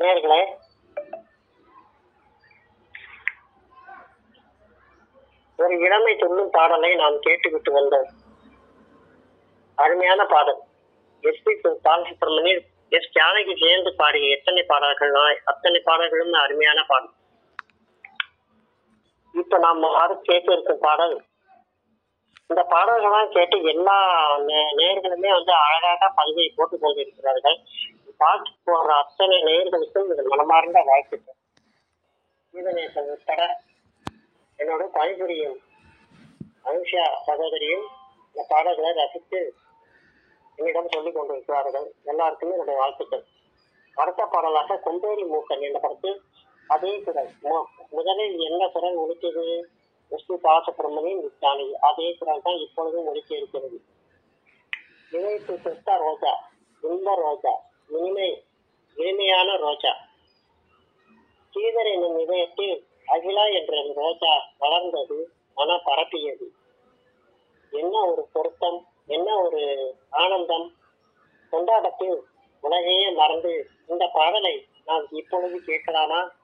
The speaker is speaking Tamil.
நேர்களே ஒரு இளமை சொல்லும் பாடலை நாம் கேட்டுவிட்டு வந்தோம் அருமையான பாடல் S P Balasubramanian S Janaki சேர்ந்து பாடிய எத்தனை பாடல்கள்னா அத்தனை பாடல்களும் அருமையான பாடல் இப்ப நாம் ஆறு கேட்க இருக்கும் பாடல் இந்த பாடல்கள்லாம் கேட்டு எல்லா நே- நேயர்களுமே வந்து அழகாக பல்கை போட்டுக் கொண்டிருக்கிறார்கள் பாட்டு போடுற அத்தனை நேயர்களுக்கும் இது மனமார்ந்த வாழ்த்துக்கள் கீதநேசன் உட்பட என்னோட பணிபுரியும் அனுஷா சகோதரியும் இந்த பாடல்களை ரசித்து என்னிடம் சொல்லிக் கொண்டிருக்கிறார்கள் எல்லாருக்குமே என்னுடைய வாழ்த்துக்கள் அடுத்த பாடலாக கொம்பேரி மூக்கன் என்ற படத்தில் அதே குரல் மு- முதலில் என்ன குரல் ஒழித்தது எஸ் பி பாலசுப்ரமணியன் ஜானகி அதே குரல் தான் இப்பொழுதும் ஒழிக்க இருக்கிறது இணைத்து செத்த ரோஜா இந்த ரோஜா இனிமை இனிமையான ரோஜா சீதர் என்னும் இதயத்தில் அகிலா என்ற ரோஜா வளர்ந்தது மன பரப்பியது என்ன ஒரு பொருத்தம் என்ன ஒரு ஆனந்தம் கொண்டாட்டத்தில் உலகையே மறந்து இந்த பாடலை நாம் இப்பொழுது கேட்கலாமா